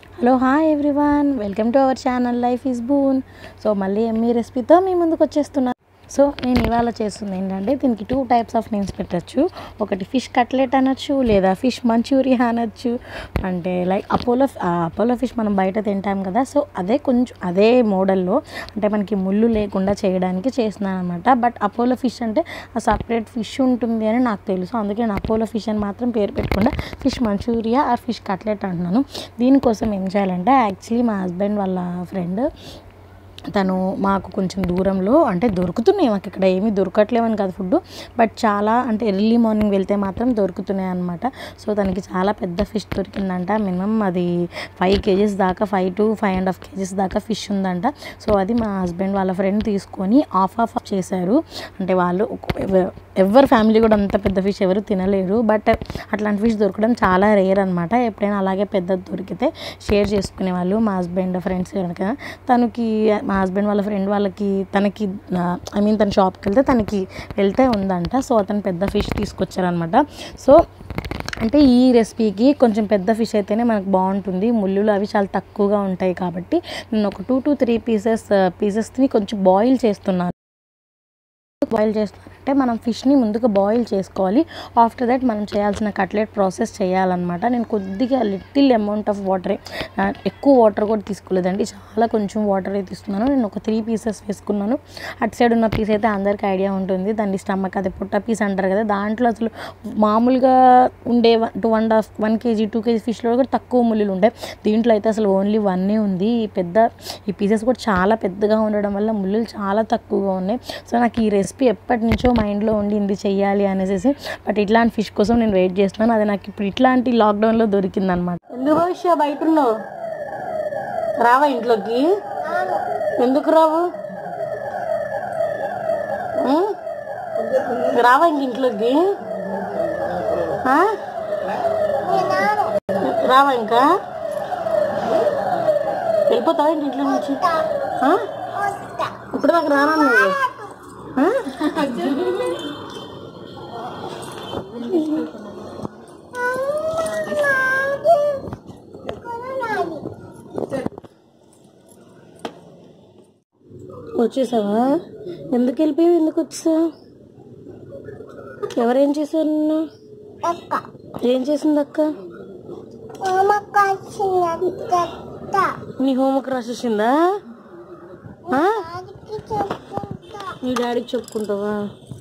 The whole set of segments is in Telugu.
Hello hi everyone welcome to our channel life is boon so మళ్ళీ ఎమ్మీ రెసిపీతో మీ ముందుకు వచ్చేస్తున్నాను సో నేను ఇవాళ చేస్తుంది ఏంటంటే దీనికి టూ టైప్స్ ఆఫ్ నేమ్స్ పెట్టచ్చు ఒకటి ఫిష్ కట్లెట్ అనొచ్చు లేదా ఫిష్ మంచూరియా అనొచ్చు అంటే లైక్ అపోలో అపోలో ఫిష్ మనం బయట తింటాం కదా సో అదే కొంచెం అదే మోడల్లో అంటే మనకి ముళ్ళు లేకుండా చేయడానికి చేస్తున్నాను అనమాట బట్ అపోలో ఫిష్ అంటే ఆ సపరేట్ ఫిష్ ఉంటుంది అని నాకు తెలుసు అందుకే నేను అపోలో ఫిష్ అని మాత్రం పేరు పెట్టకుండా fish manchuria or fish cutlet అంటున్నాను దీనికోసం ఏం చేయాలంటే యాక్చువల్లీ మా హస్బెండ్ వాళ్ళ ఫ్రెండ్ తను మాకు కొంచెం దూరంలో అంటే దొరుకుతున్నాయి మాకు ఇక్కడ ఏమీ దొరకట్లేవని కాదు ఫుడ్ బట్ చాలా అంటే ఎర్లీ మార్నింగ్ వెళ్తే మాత్రం దొరుకుతున్నాయి అనమాట సో తనకి చాలా పెద్ద ఫిష్ దొరికిందంట మినిమం అది ఫైవ్ కేజీస్ దాకా five to five and half kgs దాకా ఫిష్ ఉందంట సో అది మా హస్బెండ్ వాళ్ళ ఫ్రెండ్ తీసుకొని ఆఫ్ ఆఫ్ చేశారు అంటే వాళ్ళు ఎవ- ఎవరి ఫ్యామిలీ కూడా అంత పెద్ద ఫిష్ ఎవరు తినలేరు బట్ అట్లాంటి ఫిష్ దొరకడం చాలా రేర్ అనమాట ఎప్పుడైనా అలాగే పెద్దది దొరికితే షేర్ చేసుకునే వాళ్ళు మా హస్బెండ్ ఫ్రెండ్స్ కనుక తనకి మా హస్బెండ్ వాళ్ళ ఫ్రెండ్ వాళ్ళకి తనకి ఐ మీన్ తన షాప్కి వెళ్తే తనకి వెళ్తే ఉందంట సో అతను పెద్ద ఫిష్ తీసుకొచ్చారనమాట సో అంటే ఈ రెసిపీకి కొంచెం పెద్ద ఫిష్ అయితేనే మనకు బాగుంటుంది ముళ్ళులు అవి చాలా తక్కువగా ఉంటాయి కాబట్టి నేను ఒక టూ టు త్రీ పీసెస్ పీసెస్ని కొంచెం బాయిల్ చేస్తున్నాను బాయిల్ చేస్తారంటే మనం ఫిష్ని ముందుగా బాయిల్ చేసుకోవాలి ఆఫ్టర్ దట్ మనం చేయాల్సిన కట్లెట్ ప్రాసెస్ చేయాలన్నమాట నేను కొద్దిగా లిటిల్ అమౌంట్ ఆఫ్ వాటరే ఎక్కువ వాటర్ కూడా తీసుకోలేదండి చాలా కొంచెం వాటర్ అయితే తీసుకున్నాను నేను ఒక త్రీ పీసెస్ వేసుకున్నాను అటు సైడ్ ఉన్న పీస్ అయితే అందరికీ ఐడియా ఉంటుంది దాన్ని స్టమక్ అదే పుట్ట పీస్ అంటారు కదా దాంట్లో అసలు మామూలుగా ఉండే two and half one kg two kg ఫిష్లో కూడా తక్కువ ముళ్ళు ఉంటాయి దీంట్లో అయితే అసలు ఓన్లీ వన్నే ఉంది ఈ పెద్ద ఈ పీసెస్ కూడా చాలా పెద్దగా ఉండడం వల్ల ముళ్ళు చాలా తక్కువగా ఉన్నాయి సో నాకు ఈ రెసిపీ ఎప్పటి నుంచో మైండ్లో ఉండి ఇది చెయ్యాలి అనేసి బట్ ఇట్లాంటి ఫిష్ కోసం నేను వెయిట్ చేస్తున్నాను అది నాకు ఇప్పుడు ఇట్లాంటి లాక్డౌన్లో దొరికిందనమాట ఎందుకు భవిష్య బయట ఉన్నావు రావా ఇంట్లోకి ఎందుకు రావు ఉం? రావా ఇంక ఇంట్లోకి ఆ? రావా ఇంకా వెళ్ళిపోతావా ఇంక ఇంట్లో నుంచి ఆ? ఇప్పుడు నాకు రానా నువ్వు ఆ? వచ్చేసావా ఎందుకు వెళ్ళిపోయావు ఎందుకు వచ్చేసావు ఎవరేం చేశారు నిన్ను ఏం చేసింది అక్క నీ హోంవర్క్ రాసేసిందా ఆ? మీ డాడీకి చెప్పుకుంటావా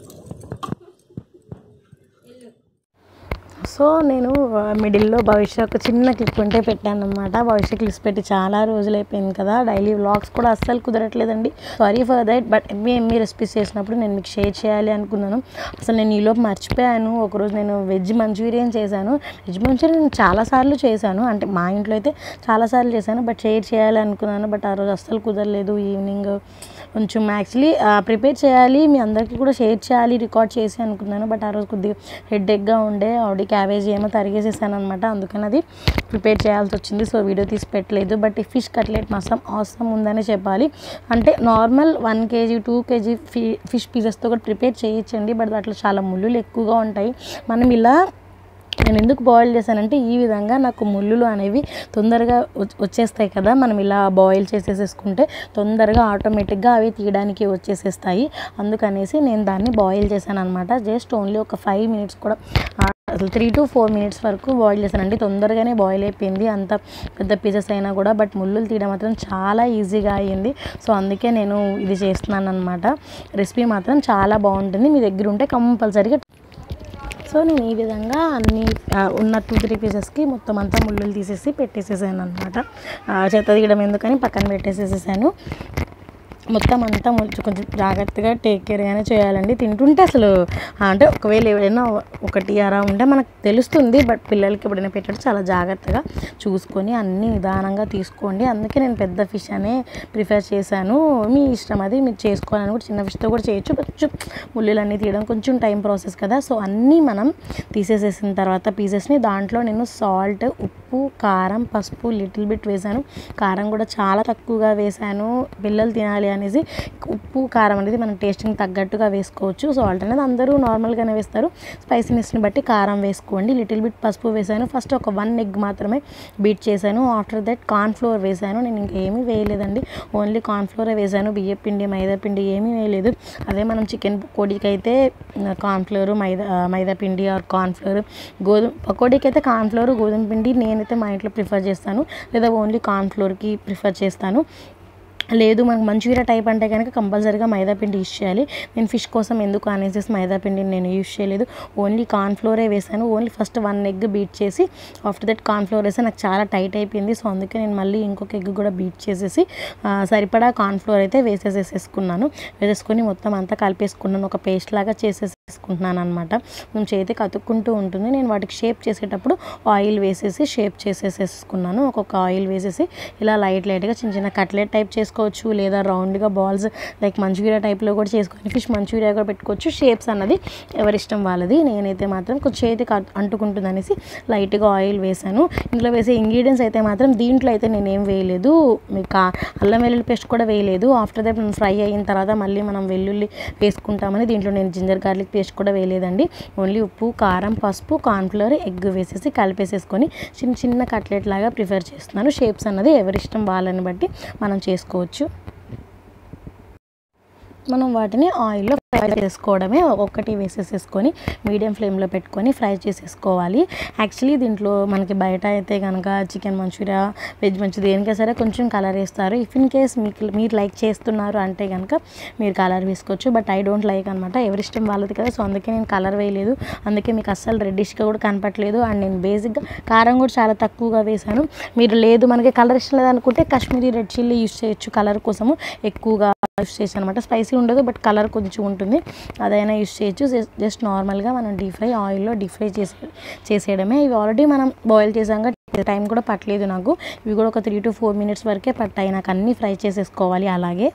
సో నేను మిడిల్లో భవిష్య ఒక చిన్న క్లిప్ ఉంటే పెట్టాను అనమాట భవిష్య క్లిప్స్ పెట్టి చాలా రోజులు అయిపోయింది కదా డైలీ వ్లాగ్స్ కూడా అస్సలు కుదరట్లేదండి సారీ ఫర్ దట్ బట్ ఎమ్మి ఎమ్మి రెసిపీస్ చేసినప్పుడు నేను మీకు షేర్ చేయాలి అనుకున్నాను అసలు నేను ఈలోపు మర్చిపోయాను ఒకరోజు నేను వెజ్ మంచూరియన్ చేశాను వెజ్ మంచూరియన్ నేను చాలాసార్లు చేశాను అంటే మా ఇంట్లో అయితే చాలాసార్లు చేశాను బట్ షేర్ చేయాలి అనుకున్నాను బట్ ఆ రోజు అస్సలు కుదరలేదు ఈవినింగ్ కొంచెం యాక్చువల్లీ ప్రిపేర్ చేయాలి మీ అందరికీ కూడా షేర్ చేయాలి రికార్డ్ చేసి అనుకున్నాను బట్ ఆ రోజు కొద్దిగా హెడ్ఏక్గా ఉండే ఆల్రెడీ క్యాబేజీ ఏమో తరిగేసేసాను అనమాట అందుకని అది ప్రిపేర్ చేయాల్సి వచ్చింది సో వీడియో తీసి పెట్టలేదు బట్ ఈ ఫిష్ కట్లెట్ మాసం అవసరం ఉందనే చెప్పాలి అంటే normal one kg two kg ఫి ఫిష్ పీసెస్తో కూడా ప్రిపేర్ చేయొచ్చండి బట్ దాంట్లో చాలా ముళ్ళులు ఎక్కువగా ఉంటాయి మనం ఇలా నేను ఎందుకు బాయిల్ చేశానంటే ఈ విధంగా నాకు ముళ్ళులు అనేవి తొందరగా వచ్- వచ్చేస్తాయి కదా మనం ఇలా బాయిల్ చేసేసేసుకుంటే తొందరగా ఆటోమేటిక్గా అవి తీయడానికి వచ్చేసేస్తాయి అందుకనేసి నేను దాన్ని బాయిల్ చేశాను అనమాట జస్ట్ ఓన్లీ ఒక ఫైవ్ మినిట్స్ కూడా ఆ, అసలు త్రీ టు ఫోర్ మినిట్స్ వరకు బాయిల్ చేశానండి తొందరగానే బాయిల్ అయిపోయింది అంత పెద్ద పీసెస్ అయినా కూడా బట్ ముళ్ళులు తీయడం మాత్రం చాలా ఈజీగా అయ్యింది సో అందుకే నేను ఇది చేస్తున్నాను అనమాట రెసిపీ మాత్రం చాలా బాగుంటుంది మీ దగ్గర ఉంటే కంపల్సరీగా సో నేను ఈ విధంగా అన్ని ఆ, ఉన్న టూ త్రీ పీసెస్కి మొత్తం అంతా ముళ్ళులు తీసేసి పెట్టేసేసాను అనమాట చెత్త తీయడం ఎందుకని పక్కన పెట్టేసేసేసాను మొత్తం అంతా కొంచెం కొంచెం జాగ్రత్తగా టేక్ కేర్గానే చేయాలండి తింటుంటే అసలు ఆ, అంటే ఒకవేళ ఏదైనా ఒకటి అరా ఉంటే మనకు తెలుస్తుంది బట్ పిల్లలకి ఎప్పుడైనా పెట్టడం చాలా జాగ్రత్తగా చూసుకొని అన్ని నిదానంగా తీసుకోండి అందుకే నేను పెద్ద ఫిష్ అనే ప్రిఫర్ చేశాను మీ ఇష్టం అది మీరు చేసుకోవాలని కూడా చిన్న ఫిష్తో కూడా చేయొచ్చు కొంచెం ముళ్ళులన్నీ తీయడం కొంచెం టైం ప్రాసెస్ కదా సో అన్నీ మనం తీసేసేసిన తర్వాత పీసెస్ని దాంట్లో నేను సాల్ట్ ఉప్పు ఉప్పు కారం పసుపు లిటిల్ బిట్ వేసాను కారం కూడా చాలా తక్కువగా వేసాను పిల్లలు తినాలి అనేసి ఉప్పు కారం అనేది మనం టేస్టింగ్ తగ్గట్టుగా వేసుకోవచ్చు సాల్ట్ అనేది అందరూ నార్మల్గానే వేస్తారు స్పైసీనెస్ని బట్టి కారం వేసుకోండి లిటిల్ బిట్ పసుపు వేసాను ఫస్ట్ ఒక వన్ ఎగ్ మాత్రమే బీట్ చేశాను ఆఫ్టర్ దట్ కార్న్ ఫ్లోర్ వేసాను నేను ఇంకేమీ వేయలేదండి ఓన్లీ కార్న్ ఫ్లోరే వేసాను బియ్య పిండి మైదా పిండి ఏమీ వేయలేదు అదే మనం చికెన్ పకోడీకి అయితే కార్న్ ఫ్లోర్ మైదా మైదా పిండి ఆర్ కార్న్ ఫ్లోర్ గోధుమ పకోడీకి అయితే కార్న్ ఫ్లోర్ గోధుమ పిండి నేనైతే మా ఇంట్లో ప్రిఫర్ చేస్తాను లేదా ఓన్లీ కార్న్ ఫ్లోర్కి ప్రిఫర్ చేస్తాను లేదు మనకు మంచూరియా టైప్ అంటే కనుక కంపల్సరీగా మైదా పిండి యూస్ చేయాలి నేను ఫిష్ కోసం ఎందుకు అనేసి మైదా పిండిని నేను యూస్ చేయలేదు ఓన్లీ కార్న్ ఫ్లోరే వేసాను only first one egg beat చేసి ఆఫ్టర్ దట్ కార్న్ ఫ్లోర్ వేస్తే నాకు చాలా టైట్ అయిపోయింది సో అందుకే నేను మళ్ళీ ఇంకొక ఎగ్ కూడా బీట్ చేసేసి ఆ, సరిపడా కార్న్ ఫ్లోర్ అయితే వేసేసేసుకున్నాను వేసేసుకొని మొత్తం అంతా కలిపేసుకున్నాను ఒక పేస్ట్ లాగా చేసేసుకుంటున్నాను అనమాట మనం చేతికి అతుక్కుంటూ ఉంటుంది నేను వాటికి షేప్ చేసేటప్పుడు ఆయిల్ వేసేసి షేప్ చేసేసేసుకున్నాను ఒక్కొక్క ఆయిల్ వేసేసి ఇలా లైట్ లైట్గా చిన్న చిన్న కట్లెట్ టైప్ చేసుకోవచ్చు లేదా రౌండ్గా బాల్స్ లైక్ మంచూరియా టైప్లో కూడా చేసుకొని ఫిష్ మంచూరియా కూడా పెట్టుకోవచ్చు షేప్స్ అన్నది ఎవరిష్టం వాళ్ళది నేనైతే మాత్రం కొంచెం చేతికి అట్- అంటుకుంటుంది అనేసి లైట్గా ఆయిల్ వేసాను ఇందులో వేసే ఇంగ్రీడియంట్స్ అయితే మాత్రం దీంట్లో అయితే నేను ఏం వేయలేదు మీకు ఆ అల్లం వెల్లుల్లి పేస్ట్ కూడా వేయలేదు ఆఫ్టర్ దట్ మనం ఫ్రై అయిన తర్వాత మళ్ళీ మనం వెల్లుల్లి వేసుకుంటామని దీంట్లో నేను జింజర్ గార్లిక్ పేస్ట్ కూడా వేయలేదండి ఓన్లీ ఉప్పు కారం పసుపు కార్న్ఫ్లవర్ ఎగ్ వేసేసి కలిపేసేసుకొని చిన్న చిన్న కట్లెట్ లాగా ప్రిఫర్ చేస్తున్నాను షేప్స్ అన్నది ఎవరిష్టం వాళ్ళని బట్టి మనం చేసుకోవచ్చు మనం వాటిని ఆయిల్లో ఫ్రై చేసుకోవడమే ఒక్కొక్కటి వేసేసేసుకొని మీడియం ఫ్లేమ్లో పెట్టుకొని ఫ్రై చేసేసుకోవాలి యాక్చువల్లీ దీంట్లో మనకి బయట అయితే కనుక చికెన్ మంచూరియా వెజ్ మంచూరియా దేనికైనా సరే కొంచెం కలర్ వేస్తారు ఇఫ్ ఇన్ కేస్ మీకు మీరు లైక్ చేస్తున్నారు అంటే కనుక మీరు కలర్ వేసుకోవచ్చు బట్ ఐ డోంట్ లైక్ అనమాట ఎవరిష్టం వాళ్ళది కదా సో అందుకే నేను కలర్ వేయలేదు అందుకే మీకు అస్సలు రెడ్డిష్గా కూడా కనపట్లేదు అండ్ నేను బేసిక్గా కారం కూడా చాలా తక్కువగా వేశాను మీరు లేదు మనకి కలర్ ఇష్టం లేదనుకుంటే కాశ్మీరీ రెడ్ చిల్లీ యూస్ చేయొచ్చు కలర్ కోసము ఎక్కువగా యూస్ చేశాను అనమాట స్పైసీ ఉండదు బట్ కలర్ కొంచెం ఉంటుంది అదైనా యూస్ చేయొచ్చు జస్ట్- జస్ట్ నార్మల్గా మనం డీప్ ఫ్రై ఆయిల్లో డీప్ ఫ్రై చేసే చేసేయడమే ఇవి ఆల్రెడీ మనం బాయిల్ చేసాక టైం కూడా పట్టలేదు నాకు ఇవి కూడా ఒక త్రీ టు ఫోర్ మినిట్స్ వరకే పట్టాయి నాకు అన్నీ ఫ్రై చేసేసుకోవాలి అలాగే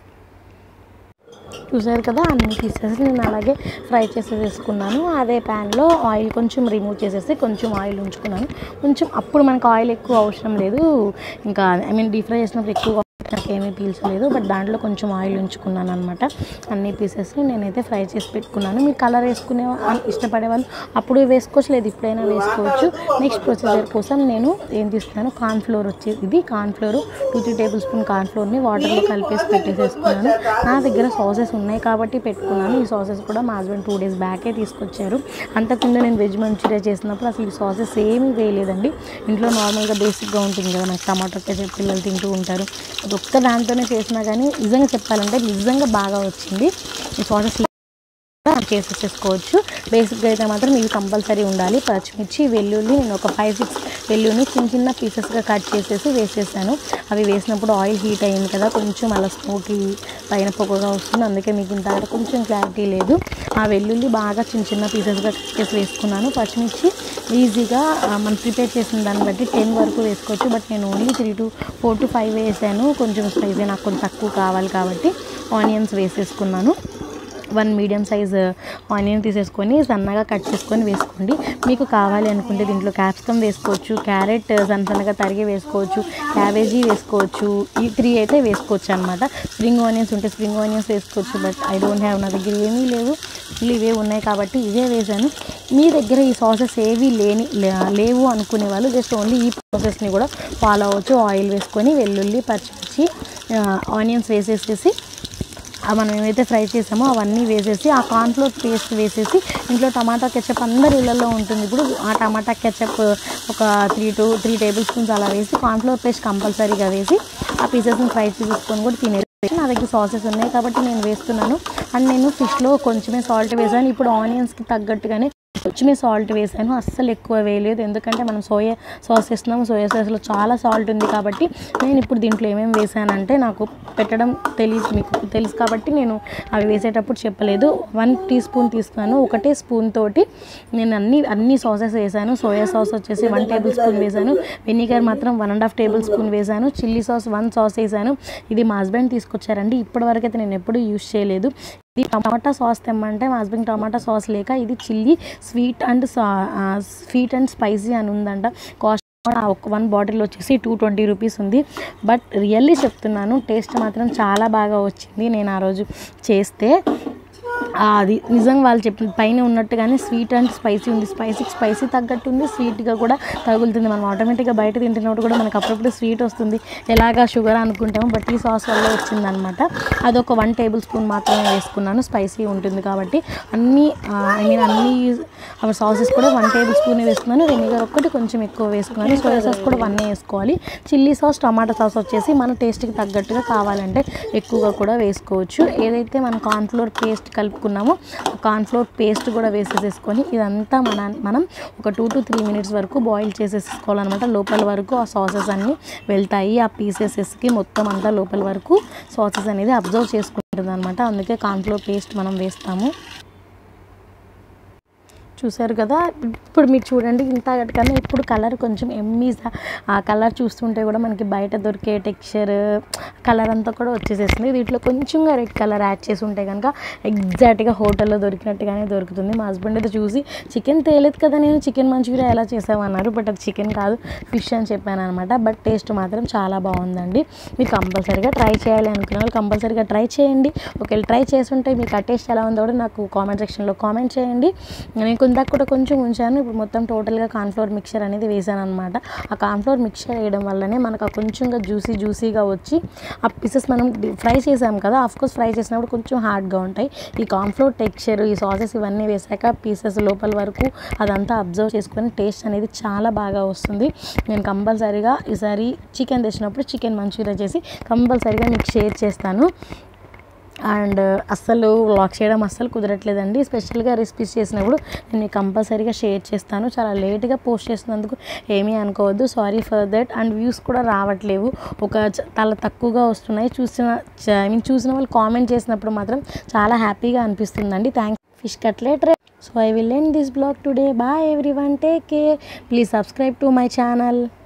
చూసారు కదా అన్ని పీసెస్ నేను అలాగే ఫ్రై చేసేసుకున్నాను అదే ప్యాన్లో ఆయిల్ కొంచెం రిమూవ్ చేసేసి కొంచెం ఆయిల్ ఉంచుకున్నాను కొంచెం అప్పుడు మనకు ఆయిల్ ఎక్కువ అవసరం లేదు ఇంకా ఐ మీన్ డీప్ ఫ్రై చేసినప్పుడు ఎక్కువ నాకు ఏమీ పీల్చలేదు బట్ దాంట్లో కొంచెం ఆయిల్ ఉంచుకున్నాను అనమాట అన్ని పీసెస్ని నేనైతే ఫ్రై చేసి పెట్టుకున్నాను మీరు కలర్ వేసుకునే వా- ఇష్టపడే వాళ్ళు అప్పుడు వేసుకోవచ్చు లేదు ఇప్పుడైనా వేసుకోవచ్చు నెక్స్ట్ ప్రొసీజర్ కోసం నేను ఏం తీసుకున్నాను కార్న్ ఫ్లోర్ వచ్చేది ఇది corn flour two three tablespoon corn ఫ్లోర్ని వాటర్లో కలిపేసి పెట్టేసేసుకున్నాను నా దగ్గర సాసెస్ ఉన్నాయి కాబట్టి పెట్టుకున్నాను ఈ సాసెస్ కూడా మా హస్బెండ్ టూ డేస్ బ్యాకే తీసుకొచ్చారు అంతకుముందు నేను వెజ్ మంచూరియా చేసినప్పుడు అసలు ఈ సాసెస్ ఏమీ వేయలేదండి ఇంట్లో నార్మల్గా బేసిక్గా ఉంటుంది కదా మనకి టమాటో కేచప్ పిల్లలు తింటూ ఉంటారు అది ఒక్క దాంతోనే చేసినా కానీ నిజంగా చెప్పాలంటే నిజంగా బాగా వచ్చింది ఈ సాసెస్ చేసేసుకోవచ్చు బేసిక్గా అయితే మాత్రం ఇవి కంపల్సరీ ఉండాలి పచ్చిమిర్చి వెల్లుల్లి నేను ఒక ఫైవ్ సిక్స్ వెల్లుల్ని చిన్న చిన్న పీసెస్గా కట్ చేసేసి వేసేసాను అవి వేసినప్పుడు ఆయిల్ హీట్ అయింది కదా కొంచెం అలా స్మోకీ పైన పొగగా వస్తుంది అందుకే మీకు ఇంత కొంచెం క్లారిటీ లేదు ఆ వెల్లుల్లి బాగా చిన్న చిన్న పీసెస్గా కట్ చేసి వేసుకున్నాను పచ్చిమిర్చి ఈజీగా ఆ, మనం ప్రిపేర్ చేసిన దాన్ని బట్టి టెన్ వరకు వేసుకోవచ్చు బట్ నేను only three to four to five వేసాను కొంచెం స్పైసీ నాకు కొంచెం తక్కువ కావాలి కాబట్టి ఆనియన్స్ వేసేసుకున్నాను వన్ మీడియం సైజ్ ఆనియన్ తీసేసుకొని సన్నగా కట్ చేసుకొని వేసుకోండి మీకు కావాలి అనుకుంటే దీంట్లో క్యాప్సికమ్ వేసుకోవచ్చు క్యారెట్ సన్న సన్నగా తరిగి వేసుకోవచ్చు క్యాబేజీ వేసుకోవచ్చు ఈ త్రీ అయితే వేసుకోవచ్చు అనమాట స్ప్రింగ్ ఆనియన్స్ ఉంటే స్ప్రింగ్ ఆనియన్స్ వేసుకోవచ్చు బట్ ఐ డోంట్ హ్యావ్ నా దగ్గర ఏమీ లేవు ఇల్లు ఇవే ఉన్నాయి కాబట్టి ఇవే వేసాను మీ దగ్గర ఈ సాసెస్ ఏవి లేని లే- లేవు అనుకునే వాళ్ళు జస్ట్ ఓన్లీ ఈ ప్రాసెస్ని కూడా ఫాలో అవ్వచ్చు ఆయిల్ వేసుకొని వెల్లుల్లి పచ్చిమిర్చి ఆనియన్స్ వేసేసేసి ఆ మనం ఏమైతే ఫ్రై చేసామో అవన్నీ వేసేసి ఆ కార్న్ఫ్లోర్ పేస్ట్ వేసేసి ఇంట్లో టమాటా కెచప్ అందరి ఇళ్ళల్లో ఉంటుంది ఇప్పుడు ఆ టమాటా కెచప్ ఒక three to three tablespoons అలా వేసి కార్న్ఫ్లోర్ పేస్ట్ కంపల్సరీగా వేసి ఆ పీసెస్ని ఫ్రై చేసుకొని కూడా తినేసి నా దగ్గర సాసెస్ ఉన్నాయి కాబట్టి నేను వేస్తున్నాను అండ్ నేను ఫిష్లో కొంచెమే సాల్ట్ వేసాను ఇప్పుడు ఆనియన్స్కి తగ్గట్టుగానే కొంచెమే సాల్ట్ వేసాను అస్సలు ఎక్కువ వేయలేదు ఎందుకంటే మనం సోయా సాస్ వేస్తున్నాము సోయా సాస్లో చాలా సాల్ట్ ఉంది కాబట్టి నేను ఇప్పుడు దీంట్లో ఏమేమి వేసానంటే నాకు పెట్టడం తెలియదు మీకు తెలుసు కాబట్టి నేను అవి వేసేటప్పుడు చెప్పలేదు వన్ టీ స్పూన్ తీసుకున్నాను ఒకటే స్పూన్ తోటి నేను అన్ని అన్ని సాసెస్ వేసాను సోయా సాస్ వచ్చేసి వన్ టేబుల్ స్పూన్ వేసాను వెనిగర్ మాత్రం one and half tablespoon వేసాను చిల్లీ సాస్ వన్ సాస్ వేసాను ఇది మా హస్బెండ్ తీసుకొచ్చారండి ఇప్పటివరకు అయితే నేను ఎప్పుడూ యూస్ చేయలేదు ఇది టమాటా సాస్ తెమ్మంటే మా హస్బెండ్ టమాటా సాస్ లేక ఇది chilli sweet and sweet and spicy అని ఉందంట కాస్ట్ ఒక వన్ బాటిల్ వచ్చేసి టూ ట్వంటీ రూపీస్ ఉంది బట్ రియల్లీ చెప్తున్నాను టేస్ట్ మాత్రం చాలా బాగా వచ్చింది నేను ఆ రోజు చేస్తే ఆ, అది నిజంగా వాళ్ళు చెప్పిన పైన ఉన్నట్టుగానే స్వీట్ అండ్ స్పైసీ ఉంది స్పైసీకి స్పైసీ తగ్గట్టు ఉంది స్వీట్గా కూడా తగులుతుంది మనం ఆటోమేటిక్గా బయట తింటున్నప్పుడు కూడా మనకు అప్పుడప్పుడు స్వీట్ వస్తుంది ఎలాగా షుగర్ అనుకుంటాము బట్ ఈ సాస్ వల్ల వచ్చిందనమాట అదొక వన్ టేబుల్ స్పూన్ మాత్రమే వేసుకున్నాను స్పైసీ ఉంటుంది కాబట్టి అన్ని ఐ మీన్ అన్ని సాసెస్ కూడా వన్ టేబుల్ స్పూన్ వేసుకున్నాను వెనిగర్ ఒక్కటి కొంచెం ఎక్కువ వేసుకున్నాను సోయా సాస్ కూడా వన్ వేసుకోవాలి చిల్లీ సాస్ టమాటా సాస్ వచ్చేసి మన టేస్ట్కి తగ్గట్టుగా కావాలంటే ఎక్కువగా కూడా వేసుకోవచ్చు ఏదైతే మనం కార్న్ఫ్లోర్ పేస్ట్ కలుపుకున్నామో ఆ కార్న్ఫ్లోర్ పేస్ట్ కూడా వేసేసేసుకొని ఇదంతా మన మనం ఒక టూ టు త్రీ మినిట్స్ వరకు బాయిల్ చేసేసుకోవాలన్నమాట లోపల వరకు ఆ సాసెస్ అన్నీ వెళ్తాయి ఆ పీసెసెస్కి మొత్తం అంతా లోపల వరకు సాసెస్ అనేది అబ్జర్వ్ చేసుకుంటుంది అనమాట అందుకే కార్న్ఫ్లోర్ పేస్ట్ మనం వేస్తాము చూసారు కదా ఇప్పుడు మీరు చూడండి ఇంత కన్నా ఇప్పుడు కలర్ కొంచెం ఎమ్మీ ఆ కలర్ చూస్తుంటే కూడా మనకి బయట దొరికే టెక్స్చర్ కలర్ అంతా కూడా వచ్చేసేస్తుంది వీటిలో కొంచెంగా రెడ్ కలర్ యాడ్ చేసి ఉంటే కనుక ఎగ్జాక్ట్గా హోటల్లో దొరికినట్టుగానే దొరుకుతుంది మా హస్బెండ్ అయితే చూసి చికెన్ తేలేదు కదా నేను చికెన్ మంచూరియా ఎలా చేసామన్నారు బట్ అది చికెన్ కాదు ఫిష్ అని చెప్పాను అనమాట బట్ టేస్ట్ మాత్రం చాలా బాగుందండి మీరు కంపల్సరీగా ట్రై చేయాలి అనుకున్న వాళ్ళు కంపల్సరీగా ట్రై చేయండి ఒకవేళ ట్రై చేస్తుంటే మీకు ఆ టేస్ట్ ఎలా ఉందో కూడా నాకు కామెంట్ సెక్షన్లో కామెంట్ చేయండి నేను కొందాక కూడా కొంచెం ఉంచాను ఇప్పుడు మొత్తం టోటల్గా కార్న్ఫ్లోర్ మిక్చర్ అనేది వేసాను అనమాట ఆ కార్న్ఫ్లోర్ మిక్చర్ వేయడం వల్లనే మనకు ఆ కొంచెంగా జ్యూసీ జ్యూసీగా వచ్చి ఆ పీసెస్ మనం ఫ్రై చేసాం కదా కోర్స్ ఫ్రై చేసినప్పుడు కొంచెం హార్డ్గా ఉంటాయి ఈ కార్న్ఫ్లోర్ టెక్స్చర్ ఈ సాసెస్ ఇవన్నీ వేసాక పీసెస్ లోపల వరకు అదంతా అబ్జర్వ్ చేసుకొని టేస్ట్ అనేది చాలా బాగా వస్తుంది నేను కంపల్సరీగా ఈసారి చికెన్ తెచ్చినప్పుడు చికెన్ మంచూరియా చేసి కంపల్సరీగా మీకు షేర్ చేస్తాను అండ్ అస్సలు వ్లాగ్ చేయడం అస్సలు కుదరట్లేదండి స్పెషల్గా రెసిపీస్ చేసినప్పుడు నేను మీకు కంపల్సరీగా షేర్ చేస్తాను చాలా లేట్గా పోస్ట్ చేసినందుకు ఏమీ అనుకోవద్దు sorry for that and views కూడా రావట్లేవు ఒక చ- చాలా తక్కువగా వస్తున్నాయి చూసిన ఐ మీన్ చూసిన వాళ్ళు కామెంట్ చేసినప్పుడు మాత్రం చాలా హ్యాపీగా అనిపిస్తుందండి thanks fish cutlet so I will end this blog today bye everyone take care please subscribe to my channel